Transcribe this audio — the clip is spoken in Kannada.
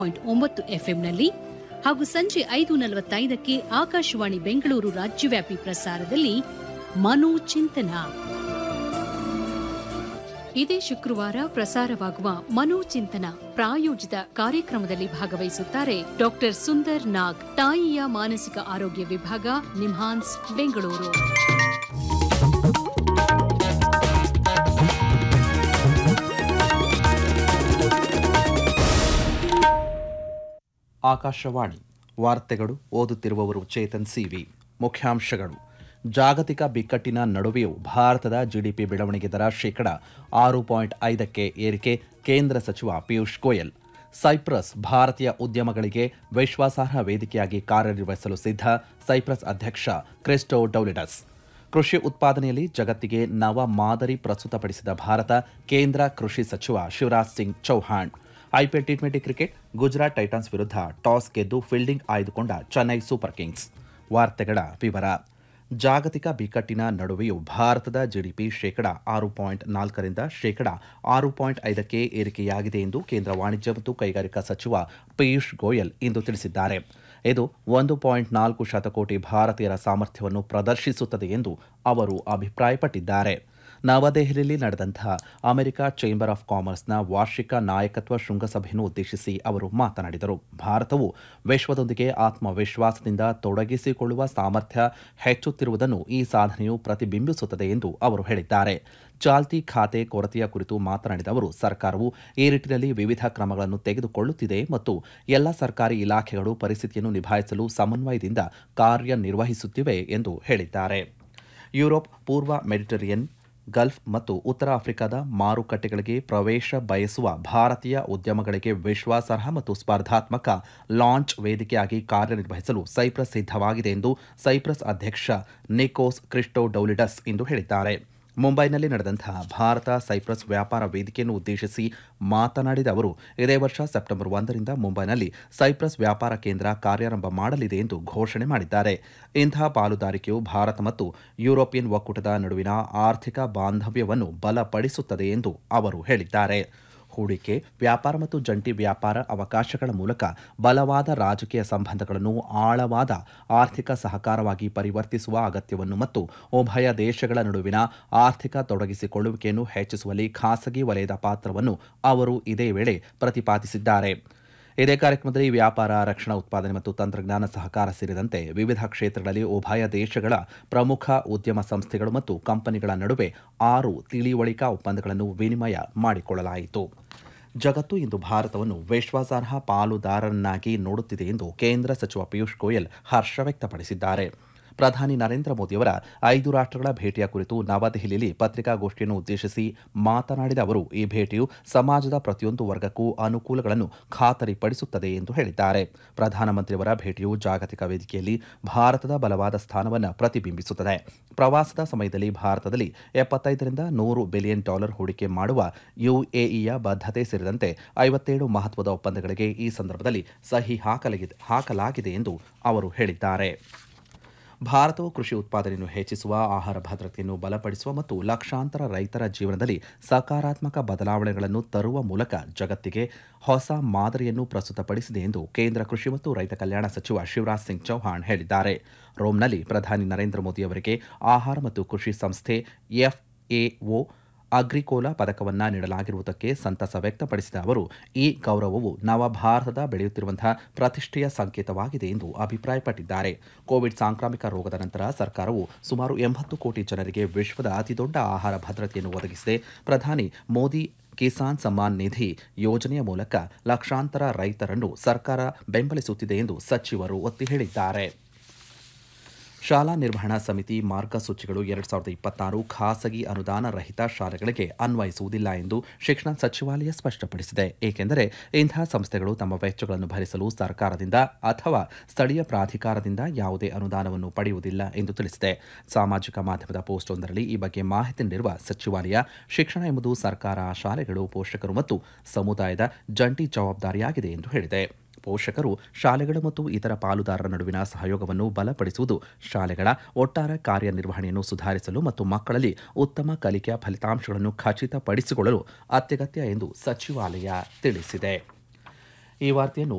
ಪಾಯಿಂಟ್ ಒಂಬತ್ತು ಎಫ್ಎಂನಲ್ಲಿ ಹಾಗೂ ಸಂಜೆ ಐದು ನಲವತ್ತೈದಕ್ಕೆ ಆಕಾಶವಾಣಿ ಬೆಂಗಳೂರು ರಾಜ್ಯವ್ಯಾಪಿ ಪ್ರಸಾರದಲ್ಲಿ ಮನೋಚಿಂತನ ಇದೇ ಶುಕ್ರವಾರ ಪ್ರಸಾರವಾಗುವ ಮನೋಚಿಂತನ ಪ್ರಾಯೋಜಿತ ಕಾರ್ಯಕ್ರಮದಲ್ಲಿ ಭಾಗವಹಿಸುತ್ತಾರೆ ಡಾಕ್ಟರ್ ಸುಂದರ್ ನಾಗ್ ತಾಯಿಯ ಮಾನಸಿಕ ಆರೋಗ್ಯ ವಿಭಾಗ ನಿಮ್ಹಾನ್ಸ್ ಬೆಂಗಳೂರು ಆಕಾಶವಾಣಿ ವಾರ್ತೆಗಳು ಓದುತ್ತಿರುವವರು ಚೇತನ್ ಸಿವಿ ಮುಖ್ಯಾಂಶಗಳು ಜಾಗತಿಕ ಬಿಕ್ಕಟ್ಟಿನ ನಡುವೆಯೂ ಭಾರತದ ಜಿಡಿಪಿ ಬೆಳವಣಿಗೆ ದರ ಶೇಕಡ ಆರು ಪಾಯಿಂಟ್ ಐದಕ್ಕೆ ಏರಿಕೆ ಕೇಂದ್ರ ಸಚಿವ ಪಿಯೂಷ್ ಗೋಯಲ್ ಸೈಪ್ರಸ್ ಭಾರತೀಯ ಉದ್ಯಮಗಳಿಗೆ ವಿಶ್ವಾಸಾರ್ಹ ವೇದಿಕೆಯಾಗಿ ಕಾರ್ಯನಿರ್ವಹಿಸಲು ಸಿದ್ಧ ಸೈಪ್ರಸ್ ಅಧ್ಯಕ್ಷ ಕ್ರಿಸ್ಟೋ ಡೌಲಿಡಸ್ ಕೃಷಿ ಉತ್ಪಾದನೆಯಲ್ಲಿ ಜಗತ್ತಿಗೆ ನವ ಮಾದರಿ ಪ್ರಸ್ತುತಪಡಿಸಿದ ಭಾರತ ಕೇಂದ್ರ ಕೃಷಿ ಸಚಿವ Shivraj Singh Chouhan IPL T twenty cricket Gujarat Titans ವಿರುದ್ಧ ಟಾಸ್ ಗೆದ್ದು ಫೀಲ್ಡಿಂಗ್ ಆಯ್ದುಕೊಂಡ ಚೆನ್ನೈ ಸೂಪರ್ ಕಿಂಗ್ಸ್ ವಾರ್ತೆಗಳ ವಿವರ ಜಾಗತಿಕ ಬಿಕ್ಕಟ್ಟಿನ ನಡುವೆಯೂ ಭಾರತದ ಜಿಡಿಪಿ ಶೇಕಡ ಆರು ಪಾಯಿಂಟ್ ನಾಲ್ಕರಿಂದ ಶೇಕಡ ಆರು ಪಾಯಿಂಟ್ ಐದಕ್ಕೆ ಏರಿಕೆಯಾಗಿದೆ ಎಂದು ಕೇಂದ್ರ ವಾಣಿಜ್ಯ ಮತ್ತು ಕೈಗಾರಿಕಾ ಸಚಿವ ಪಿಯೂಷ್ ಗೋಯಲ್ ಇಂದು ತಿಳಿಸಿದ್ದಾರೆ ಇದು ಒಂದು ಪಾಯಿಂಟ್ ನಾಲ್ಕು ಶತಕೋಟಿ ಭಾರತೀಯರ ಸಾಮರ್ಥ್ಯವನ್ನು ಪ್ರದರ್ಶಿಸುತ್ತದೆ ಎಂದು ಅವರು ಅಭಿಪ್ರಾಯಪಟ್ಟಿದ್ದಾರೆ ನವದೆಹಲಿಯಲ್ಲಿ ನಡೆದಂತಹ ಅಮೆರಿಕ ಚೇಂಬರ್ ಆಫ್ ಕಾಮರ್ಸ್ನ ವಾರ್ಷಿಕ ನಾಯಕತ್ವ ಶೃಂಗಸಭೆಯನ್ನು ಉದ್ದೇಶಿಸಿ ಅವರು ಮಾತನಾಡಿದರು ಭಾರತವು ವಿಶ್ವದೊಂದಿಗೆ ಆತ್ಮವಿಶ್ವಾಸದಿಂದ ತೊಡಗಿಸಿಕೊಳ್ಳುವ ಸಾಮರ್ಥ್ಯ ಹೆಚ್ಚುತ್ತಿರುವುದನ್ನು ಈ ಸಾಧನೆಯು ಪ್ರತಿಬಿಂಬಿಸುತ್ತದೆ ಎಂದು ಅವರು ಹೇಳಿದ್ದಾರೆ ಚಾಲ್ತಿ ಖಾತೆ ಕೊರತೆಯ ಕುರಿತು ಮಾತನಾಡಿದ ಅವರು ಸರ್ಕಾರವು ಈ ನಿಟ್ಟಿನಲ್ಲಿ ವಿವಿಧ ಕ್ರಮಗಳನ್ನು ತೆಗೆದುಕೊಳ್ಳುತ್ತಿದೆ ಮತ್ತು ಎಲ್ಲ ಸರ್ಕಾರಿ ಇಲಾಖೆಗಳು ಪರಿಸ್ಥಿತಿಯನ್ನು ನಿಭಾಯಿಸಲು ಸಮನ್ವಯದಿಂದ ಕಾರ್ಯನಿರ್ವಹಿಸುತ್ತಿವೆ ಎಂದು ಹೇಳಿದ್ದಾರೆ ಯುರೋಪ್ ಪೂರ್ವ ಮೆಡಿಟರೇನಿಯನ್ ಗಲ್ಫ್ ಮತ್ತು ಉತ್ತರ ಆಫ್ರಿಕಾದ ಮಾರುಕಟ್ಟೆಗಳಿಗೆ ಪ್ರವೇಶ ಬಯಸುವ ಭಾರತೀಯ ಉದ್ಯಮಗಳಿಗೆ ವಿಶ್ವಾಸಾರ್ಹ ಮತ್ತು ಸ್ಪರ್ಧಾತ್ಮಕ ಲಾಂಚ್ ವೇದಿಕೆಯಾಗಿ ಕಾರ್ಯನಿರ್ವಹಿಸಲು ಸೈಪ್ರಸ್ ಸಿದ್ಧವಾಗಿದೆ ಎಂದು ಸೈಪ್ರಸ್ ಅಧ್ಯಕ್ಷ ನಿಕೋಸ್ ಕ್ರಿಸ್ಟೋ ಡೌಲಿಡಸ್ ಇಂದು ಹೇಳಿದ್ದಾರೆ ಮುಂಬೈನಲ್ಲಿ ನಡೆದಂತಹ ಭಾರತ ಸೈಪ್ರಸ್ ವ್ಯಾಪಾರ ವೇದಿಕೆಯನ್ನು ಉದ್ದೇಶಿಸಿ ಮಾತನಾಡಿದ ಅವರು ಇದೇ ವರ್ಷ ಸೆಪ್ಟೆಂಬರ್ ಒಂದರಿಂದ ಮುಂಬೈನಲ್ಲಿ ಸೈಪ್ರಸ್ ವ್ಯಾಪಾರ ಕೇಂದ್ರ ಕಾರ್ಯಾರಂಭ ಮಾಡಲಿದೆ ಎಂದು ಘೋಷಣೆ ಮಾಡಿದ್ದಾರೆ ಇಂತಹ ಪಾಲುದಾರಿಕೆಯು ಭಾರತ ಮತ್ತು ಯುರೋಪಿಯನ್ ಒಕ್ಕೂಟದ ನಡುವಿನ ಆರ್ಥಿಕ ಬಾಂಧವ್ಯವನ್ನು ಬಲಪಡಿಸುತ್ತದೆ ಎಂದು ಅವರು ಹೇಳಿದ್ದಾರೆ ಹೂಡಿಕೆ ವ್ಯಾಪಾರ ಮತ್ತು ಜಂಟಿ ವ್ಯಾಪಾರ ಅವಕಾಶಗಳ ಮೂಲಕ ಬಲವಾದ ರಾಜಕೀಯ ಸಂಬಂಧಗಳನ್ನು ಆಳವಾದ ಆರ್ಥಿಕ ಸಹಕಾರವಾಗಿ ಪರಿವರ್ತಿಸುವ ಅಗತ್ಯವನ್ನು ಮತ್ತು ಉಭಯ ದೇಶಗಳ ನಡುವಿನ ಆರ್ಥಿಕ ತೊಡಗಿಸಿಕೊಳ್ಳುವಿಕೆಯನ್ನು ಹೆಚ್ಚಿಸುವಲ್ಲಿ ಖಾಸಗಿ ವಲಯದ ಪಾತ್ರವನ್ನು ಅವರು ಇದೇ ವೇಳೆ ಪ್ರತಿಪಾದಿಸಿದ್ದಾರೆ ಇದೇ ಕಾರ್ಯಕ್ರಮದಲ್ಲಿ ವ್ಯಾಪಾರ ರಕ್ಷಣಾ ಉತ್ಪಾದನೆ ಮತ್ತು ತಂತ್ರಜ್ಞಾನ ಸಹಕಾರ ಸೇರಿದಂತೆ ವಿವಿಧ ಕ್ಷೇತ್ರಗಳಲ್ಲಿ ಉಭಯ ದೇಶಗಳ ಪ್ರಮುಖ ಉದ್ಯಮ ಸಂಸ್ಥೆಗಳು ಮತ್ತು ಕಂಪನಿಗಳ ನಡುವೆ ಆರು ತಿಳಿವಳಿಕಾ ಒಪ್ಪಂದಗಳನ್ನು ವಿನಿಮಯ ಮಾಡಿಕೊಳ್ಳಲಾಯಿತು ಜಗತ್ತು ಇಂದು ಭಾರತವನ್ನು ವಿಶ್ವಾಸಾರ್ಹ ಪಾಲುದಾರರನ್ನಾಗಿ ನೋಡುತ್ತಿದೆ ಎಂದು ಕೇಂದ್ರ ಸಚಿವ ಪಿಯೂಷ್ ಗೋಯಲ್ ಹರ್ಷ ವ್ಯಕ್ತಪಡಿಸಿದ್ದಾರೆ ಪ್ರಧಾನಿ ನರೇಂದ್ರ ಮೋದಿಯವರ ಐದು ರಾಷ್ಟ್ರಗಳ ಭೇಟಿಯ ಕುರಿತು ನವದೆಹಲಿಯಲ್ಲಿ ಪತ್ರಿಕಾಗೋಷ್ಠಿಯನ್ನು ಉದ್ದೇಶಿಸಿ ಮಾತನಾಡಿದ ಅವರು ಈ ಭೇಟಿಯು ಸಮಾಜದ ಪ್ರತಿಯೊಂದು ವರ್ಗಕ್ಕೂ ಅನುಕೂಲಗಳನ್ನು ಖಾತರಿಪಡಿಸುತ್ತದೆ ಎಂದು ಹೇಳಿದ್ದಾರೆ ಪ್ರಧಾನಮಂತ್ರಿಯವರ ಭೇಟಿಯು ಜಾಗತಿಕ ವೇದಿಕೆಯಲ್ಲಿ ಭಾರತದ ಬಲವಾದ ಸ್ಥಾನವನ್ನು ಪ್ರತಿಬಿಂಬಿಸುತ್ತದೆ ಪ್ರವಾಸದ ಸಮಯದಲ್ಲಿ ಭಾರತದಲ್ಲಿ ಎಪ್ಪತ್ತೈದರಿಂದ ನೂರು ಬಿಲಿಯನ್ ಡಾಲರ್ ಹೂಡಿಕೆ ಮಾಡುವ ಯುಎಇಯ ಬದ್ಧತೆ ಸೇರಿದಂತೆ ಐವತ್ತೇಳು ಮಹತ್ವದ ಒಪ್ಪಂದಗಳಿಗೆ ಈ ಸಂದರ್ಭದಲ್ಲಿ ಸಹಿ ಹಾಕಲಾಗಿದೆ ಹಾಕಲಾಗಿದೆ ಎಂದು ಅವರು ಹೇಳಿದ್ದಾರೆ ಭಾರತವು ಕೃಷಿ ಉತ್ಪಾದನೆಯನ್ನು ಹೆಚ್ಚಿಸುವ ಆಹಾರ ಭದ್ರತೆಯನ್ನು ಬಲಪಡಿಸುವ ಮತ್ತು ಲಕ್ಷಾಂತರ ರೈತರ ಜೀವನದಲ್ಲಿ ಸಕಾರಾತ್ಮಕ ಬದಲಾವಣೆಗಳನ್ನು ತರುವ ಮೂಲಕ ಜಗತ್ತಿಗೆ ಹೊಸ ಮಾದರಿಯನ್ನು ಪ್ರಸ್ತುತಪಡಿಸಿದೆ ಎಂದು ಕೇಂದ್ರ ಕೃಷಿ ಮತ್ತು ರೈತ ಕಲ್ಯಾಣ ಸಚಿವ ಶಿವರಾಜ್ ಸಿಂಗ್ ಚೌಹಾಣ್ ಹೇಳಿದ್ದಾರೆ ರೋಮ್ನಲ್ಲಿ ಪ್ರಧಾನಿ ನರೇಂದ್ರ ಮೋದಿ ಅವರಿಗೆ ಆಹಾರ ಮತ್ತು ಕೃಷಿ ಸಂಸ್ಥೆ ಎಫ್ಎಒ ಅಗ್ರಿಕೋಲಾ ಪದಕವನ್ನು ನೀಡಲಾಗಿರುವುದಕ್ಕೆ ಸಂತಸ ವ್ಯಕ್ತಪಡಿಸಿದ ಅವರು ಈ ಗೌರವವು ನವ ಭಾರತದ ಬೆಳೆಯುತ್ತಿರುವಂತಹ ಪ್ರತಿಷ್ಠೆಯ ಸಂಕೇತವಾಗಿದೆ ಎಂದು ಅಭಿಪ್ರಾಯಪಟ್ಟಿದ್ದಾರೆ ಕೋವಿಡ್ ಸಾಂಕ್ರಾಮಿಕ ರೋಗದ ನಂತರ ಸರ್ಕಾರವು ಸುಮಾರು ಎಂಬತ್ತು ಕೋಟಿ ಜನರಿಗೆ ವಿಶ್ವದ ಅತಿದೊಡ್ಡ ಆಹಾರ ಭದ್ರತೆಯನ್ನು ಒದಗಿಸಿದೆ ಪ್ರಧಾನಿ ಮೋದಿ ಕಿಸಾನ್ ಸಮ್ಮಾನ್ ನಿಧಿ ಯೋಜನೆಯ ಮೂಲಕ ಲಕ್ಷಾಂತರ ರೈತರನ್ನು ಸರ್ಕಾರ ಬೆಂಬಲಿಸುತ್ತಿದೆ ಎಂದು ಸಚಿವರು ಒತ್ತಿ ಹೇಳಿದ್ದಾರೆ ಶಾಲಾ ನಿರ್ವಹಣಾ ಸಮಿತಿ ಮಾರ್ಗಸೂಚಿಗಳು ಎರಡ್ ಸಾವಿರದ ಇಪ್ಪತ್ತಾರು ಖಾಸಗಿ ಅನುದಾನ ರಹಿತ ಶಾಲೆಗಳಿಗೆ ಅನ್ವಯಿಸುವುದಿಲ್ಲ ಎಂದು ಶಿಕ್ಷಣ ಸಚಿವಾಲಯ ಸ್ಪಷ್ಟಪಡಿಸಿದೆ ಏಕೆಂದರೆ ಇಂತಹ ಸಂಸ್ಥೆಗಳು ತಮ್ಮ ವೆಚ್ಚಗಳನ್ನು ಭರಿಸಲು ಸರ್ಕಾರದಿಂದ ಅಥವಾ ಸ್ಥಳೀಯ ಪ್ರಾಧಿಕಾರದಿಂದ ಯಾವುದೇ ಅನುದಾನವನ್ನು ಪಡೆಯುವುದಿಲ್ಲ ಎಂದು ತಿಳಿಸಿದೆ ಸಾಮಾಜಿಕ ಮಾಧ್ಯಮದ ಪೋಸ್ಟ್ವೊಂದರಲ್ಲಿ ಈ ಬಗ್ಗೆ ಮಾಹಿತಿ ನೀಡಿರುವ ಸಚಿವಾಲಯ ಶಿಕ್ಷಣ ಎಂಬುದು ಸರ್ಕಾರ ಶಾಲೆಗಳು ಪೋಷಕರು ಮತ್ತು ಸಮುದಾಯದ ಜಂಟಿ ಜವಾಬ್ದಾರಿಯಾಗಿದೆ ಎಂದು ಹೇಳಿದೆ ಪೋಷಕರು ಶಾಲೆಗಳು ಮತ್ತು ಇತರ ಪಾಲುದಾರರ ನಡುವಿನ ಸಹಯೋಗವನ್ನು ಬಲಪಡಿಸುವುದು ಶಾಲೆಗಳ ಒಟ್ಟಾರೆ ಕಾರ್ಯನಿರ್ವಹಣೆಯನ್ನು ಸುಧಾರಿಸಲು ಮತ್ತು ಮಕ್ಕಳಲ್ಲಿ ಉತ್ತಮ ಕಲಿಕೆಯ ಫಲಿತಾಂಶಗಳನ್ನು ಖಚಿತಪಡಿಸಿಕೊಳ್ಳಲು ಅತ್ಯಗತ್ಯ ಎಂದು ಸಚಿವಾಲಯ ತಿಳಿಸಿದೆ ಈ ವಾರ್ತೆಯನ್ನು